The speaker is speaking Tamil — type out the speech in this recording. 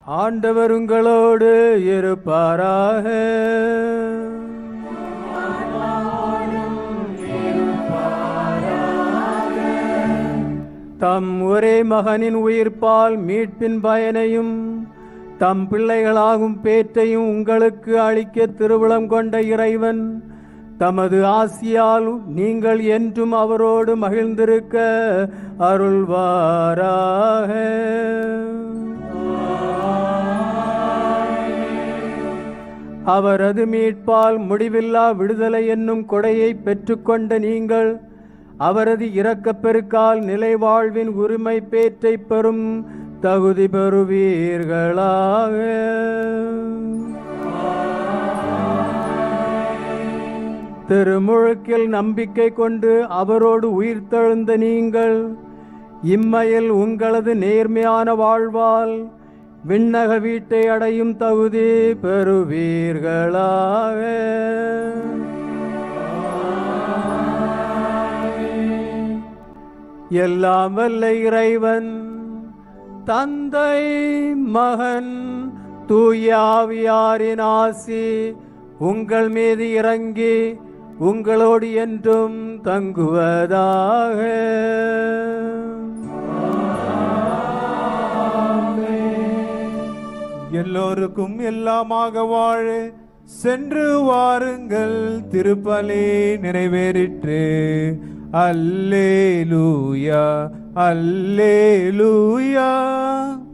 ஆண்டவர் உங்களோடு இருப்பாராக தம் ஒரே மகனின் உயிர்ப்பால் மீட்பின் பயனையும் தம் பிள்ளைகளாகும் பேற்றையும் உங்களுக்கு அளிக்க திருவுளம் கொண்ட இறைவன் தமது ஆசியால் நீங்கள் என்றும் அவரோடு மகிழ்ந்திருக்க அருள்வாராக அவரது மீட்பால் முடிவில்லா விடுதலை என்னும் கொடையை பெற்றுக்கொண்ட நீங்கள் அவரது இரக்கப் பெருக்கால் நிலை வாழ்வின் உரிமை பேற்றை பெறும் தகுதி பெறுவீர்களாக திருமுழுக்கில் நம்பிக்கை கொண்டு அவரோடு உயிர்த்தெழுந்த நீங்கள் இம்மையில் உங்களது நேர்மையான வாழ்வால் விண்ணக வீட்டை அடையும் தகுதி பெறுவீர்களாக எல்லாம் வல்ல இறைவன் தந்தை மகன் தூயாவியாரின் ஆசி உங்கள் மீது இறங்கி உங்களோடு என்றும் தங்குவதாக எல்லோருக்கும் எல்லாமாக வாழ சென்று வாருங்கள் திருப்பலி நிறைவேறிற்று அல்லேலூயா அல்லேலூயா